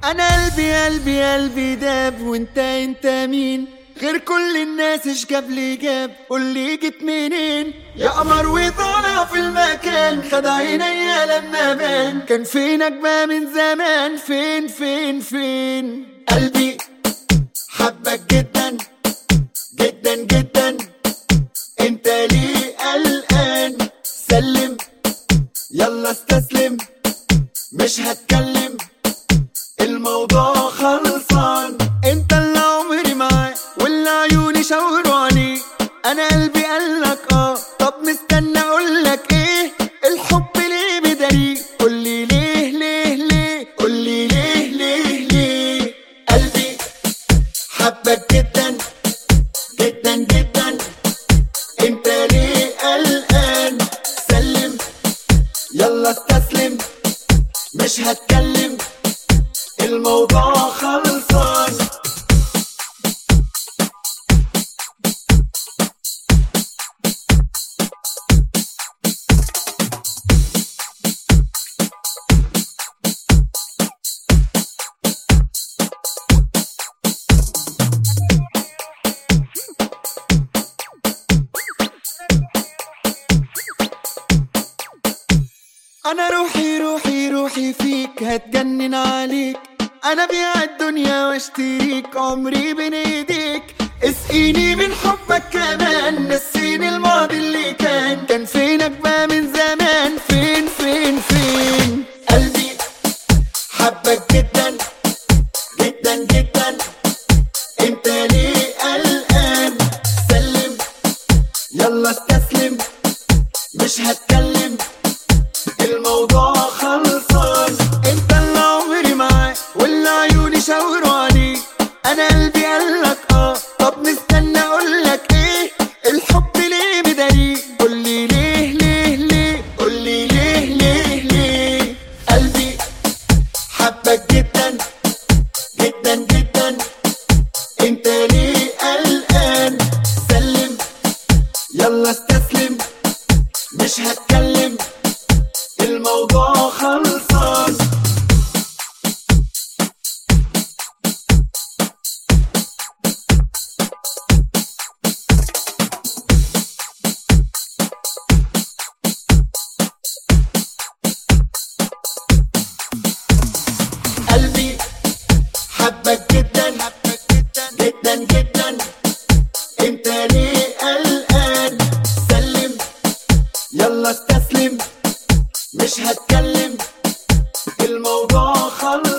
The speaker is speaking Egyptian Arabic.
انا قلبي قلبي قلبي داب وانت انت مين غير كل الناس ايش جاب لي جاب قول لي جيت منين يا قمر وطالع في المكان خد عينيا لما بان كان فينك بقى من زمان فين فين فين قلبي حبك جدا جدا جدا انت ليه قلقان سلم يلا استسلم مش هتكلم الموضوع خلصان انت اللي عمري معاه واللي عيوني شاوروا عليه انا قلبي قالك اه طب مستنى اقولك ايه الحب ليه بداري قولي ليه ليه ليه قولي ليه ليه ليه قلبي حبك جدا جدا جدا انت ليه قلقان سلم يلا استسلم مش هتكلم الموضوع خلصان انا روحي روحي روحي فيك هتجنن عليك انا بيع الدنيا واشتريك عمري بين ايديك اسقيني من حبك كمان نسيني الماضي اللي كان كان فينك بقى من زمان فين فين فين قلبي حبك جدا جدا جدا انت ليه قلقان سلم يلا استسلم مش هتكلم الموضوع خلصان انت اللي عمري معاه واللي عيوني شاوروا عليه انا قلبي قالك اه طب مستنى اقولك ايه الحب ليه بداري قولي ليه ليه ليه قولي ليه ليه ليه قلبي حبك جدا جدا جدا انت ليه قلقان سلم يلا استسلم مش هتكلم الموضوع خلصان قلبي حبك جدا جدا جدا انت ليه قلقان سلم يلا استسلم مش هتكلم الموضوع خلص